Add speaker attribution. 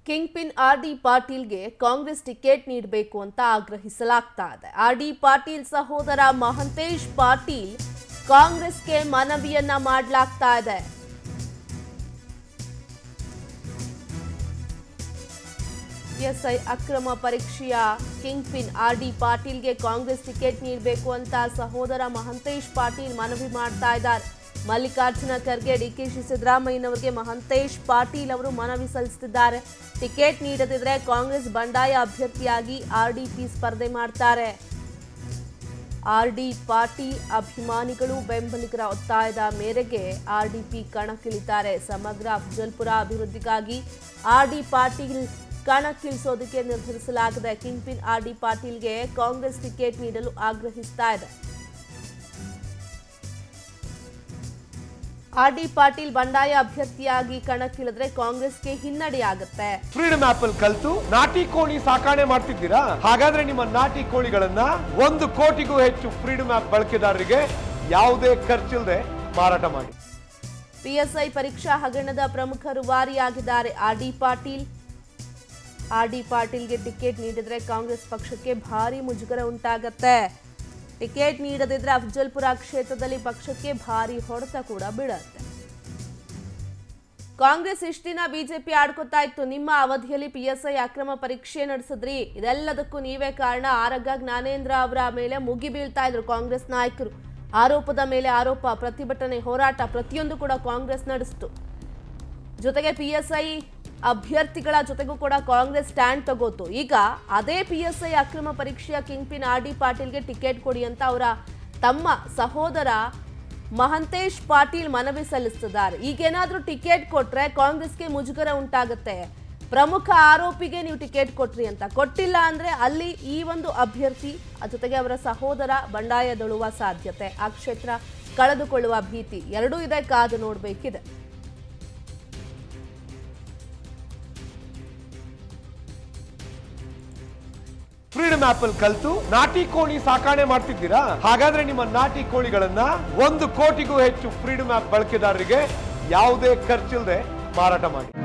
Speaker 1: king kingpin R D ಪಾಟೀಲ್ಗೆ Congress ticket ನೀಡಬೇಕು ಅಂತ ಆಗ್ರಹಿಸಲಾಗ್ತಾ ಇದೆ ಆರ್ ಡಿ ಪಾಟೀಲ್ ಸಹೋದರ ಮಹಂತೇಶ್ ಪಾಟೀಲ್ ಕಾಂಗ್ರೆಸ್ಗೆ ಮನವಿಯನ್ನ ಮಾಡಲಾಗ್ತಾ ಇದೆ ಪಿಎಸ್ಐ ಅಕ್ರಮ ಪರೀಕ್ಷೆಯ ಕಿಂಗ್ ಪಿನ್ ಆರ್ ಡಿ ಪಾಟೀಲ್ಗೆ ಕಾಂಗ್ರೆಸ್ ಟಿಕೆಟ್ ನೀಡಬೇಕು ಅಂತ ಸಹೋದರ ಮಹಂತೇಶ್ ಪಾಟೀಲ್ ಮನವಿ ಮಾಡ್ತಾ ಇದ್ದಾರೆ ಮಲ್ಲಿಕಾರ್ಜುನ ಖರ್ಗೆ ಡಿಕೆಶಿ ಸಿದ್ದರಾಮಯ್ಯನವರಿಗೆ ಮಹಂತೇಶ್ ಪಾಟೀಲ್ ಅವರು ಮನವಿ ಸಲ್ಲಿಸುತ್ತಿದ್ದಾರೆ ಟಿಕೆಟ್ ನೀಡದಿದ್ರೆ ಕಾಂಗ್ರೆಸ್ ಬಂಡಾಯ ಅಭ್ಯರ್ಥಿಯಾಗಿ ಆರ್ಡಿಪಿ ಸ್ಪರ್ಧೆ ಮಾಡ್ತಾರೆ ಆರ್ಡಿ ಪಾಟೀಲ್ ಅಭಿಮಾನಿಗಳು ಬೆಂಬಲಿಗರ ಒತ್ತಾಯದ ಮೇರೆಗೆ ಆರ್ಡಿಪಿ ಕಣಕ್ಕಿಳಿತಾರೆ ಸಮಗ್ರ ಅಫಜಲ್ಪುರ ಅಭಿವೃದ್ಧಿಗಾಗಿ ಆರ್ಡಿ ಪಾಟೀಲ್ ಕಣಕ್ಕಿಳಿಸೋದಕ್ಕೆ ನಿರ್ಧರಿಸಲಾಗಿದೆ ಕಿಂಗ್ ಪಿನ್ ಆರ್ಡಿ ಪಾಟೀಲ್ಗೆ ಕಾಂಗ್ರೆಸ್ ಟಿಕೆಟ್ ನೀಡಲು ಆಗ್ರಹಿಸ್ತಾ ಇದೆ ಆರ್ಡಿ ಪಾಟೀಲ್ ಬಂಡಾಯ ಅಭ್ಯರ್ಥಿಯಾಗಿ ಕಣಕ್ಕಿಳಿದ್ರೆ ಕಾಂಗ್ರೆಸ್ಗೆ ಹಿನ್ನಡೆಯಾಗುತ್ತೆ
Speaker 2: ಫ್ರೀಡಮ್ ಆಪ್ ಅಲ್ಲಿ ಕಲ್ತು ನಾಟಿ ಕೋಳಿ ಸಾಕಣೆ ಮಾಡ್ತಿದ್ದೀರಾ ಹಾಗಾದ್ರೆ ನಿಮ್ಮ ನಾಟಿ ಕೋಳಿಗಳನ್ನ ಒಂದು ಕೋಟಿಗೂ ಹೆಚ್ಚು ಫ್ರೀಡಮ್ ಆಪ್ ಬಳಕೆದಾರರಿಗೆ ಯಾವುದೇ ಖರ್ಚಿಲ್ಲದೆ ಮಾರಾಟ ಮಾಡಿ
Speaker 1: ಪಿಎಸ್ಐ ಪರೀಕ್ಷಾ ಹಗರಣದ ಪ್ರಮುಖ ರೂವಾರಿಯಾಗಿದ್ದಾರೆ R D Patil R D ಪಾಟೀಲ್ಗೆ ಟಿಕೆಟ್ ನೀಡಿದ್ರೆ ಕಾಂಗ್ರೆಸ್ ಪಕ್ಷಕ್ಕೆ ಭಾರಿ ಮುಜುಗರ ಉಂಟಾಗತ್ತೆ ಟಿಕೆಟ್ ನೀಡದಿದ್ರೆ ಅಫಜಲ್ಪುರ ಕ್ಷೇತ್ರದಲ್ಲಿ ಪಕ್ಷಕ್ಕೆ ಭಾರಿ ಹೊಡೆತ ಕೂಡ ಬೀಳತ್ತೆ ಕಾಂಗ್ರೆಸ್ ಇಷ್ಟ ದಿನ ಬಿಜೆಪಿ ಆಡ್ಕೊತಾ ಇತ್ತು ನಿಮ್ಮ ಅವಧಿಯಲ್ಲಿ ಪಿಎಸ್ಐ ಅಕ್ರಮ ಪರೀಕ್ಷೆ ನಡೆಸಿದ್ರಿ ಇದೆಲ್ಲದಕ್ಕೂ ನೀವೇ ಕಾರಣ ಆರಗ ಜ್ಞಾನೇಂದ್ರ ಅವರ ಮೇಲೆ ಮುಗಿ ಬೀಳ್ತಾ ಇದ್ರು ಕಾಂಗ್ರೆಸ್ ನಾಯಕರು ಆರೋಪದ ಮೇಲೆ ಆರೋಪ ಪ್ರತಿಭಟನೆ ಹೋರಾಟ ಪ್ರತಿಯೊಂದು ಕೂಡ ಕಾಂಗ್ರೆಸ್ ನಡೆಸಿತು ಜೊತೆಗೆ ಪಿಎಸ್ಐ ಅಭ್ಯರ್ಥಿಗಳ ಜೊತೆಗೂ ಕೂಡ ಕಾಂಗ್ರೆಸ್ ಸ್ಟ್ಯಾಂಡ್ ತಗೋತು ಈಗ ಅದೇ ಪಿಎಸ್ಐ ಅಕ್ರಮ ಪರೀಕ್ಷೆಯ ಕಿಂಗ್ ಪಿನ್ ಆರ್ ಡಿ ಪಾಟೀಲ್ಗೆ ಟಿಕೆಟ್ ಕೊಡಿ ಅಂತ ಅವರ ತಮ್ಮ ಸಹೋದರ ಮಹಂತೇಶ್ ಪಾಟೀಲ್ ಮನವಿ ಸಲ್ಲಿಸಿದ್ದಾರೆ ಈಗೇನಾದ್ರೂ ಟಿಕೆಟ್ ಕೊಟ್ರೆ ಕಾಂಗ್ರೆಸ್ಗೆ ಮುಜುಗರ ಉಂಟಾಗುತ್ತೆ ಪ್ರಮುಖ ಆರೋಪಿಗೆ ನೀವು ಟಿಕೆಟ್ ಕೊಟ್ರಿ ಅಂತ ಕೊಟ್ಟಿಲ್ಲ ಅಂದ್ರೆ ಅಲ್ಲಿ ಈ ಒಂದು ಅಭ್ಯರ್ಥಿ ಜೊತೆಗೆ ಅವರ ಸಹೋದರ ಬಂಡಾಯದೊಳುವ ಸಾಧ್ಯತೆ ಆ ಕ್ಷೇತ್ರ ಕಳೆದುಕೊಳ್ಳುವ ಭೀತಿ ಎರಡೂ ಇದೆ ಕಾದು ನೋಡಬೇಕಿದೆ
Speaker 2: ಫ್ರೀಡಮ್ ಆಪ್ ಅಲ್ಲಿ ಕಲ್ತು ನಾಟಿ ಕೋಳಿ ಸಾಕಣೆ ಮಾಡ್ತಿದ್ದೀರಾ ಹಾಗಾದ್ರೆ ನಿಮ್ಮ ನಾಟಿ ಕೋಳಿಗಳನ್ನ ಒಂದು ಕೋಟಿಗೂ ಹೆಚ್ಚು ಫ್ರೀಡಮ್ ಆಪ್ ಬಳಕೆದಾರರಿಗೆ ಯಾವುದೇ ಖರ್ಚಿಲ್ಲದೆ ಮಾರಾಟ ಮಾಡಿ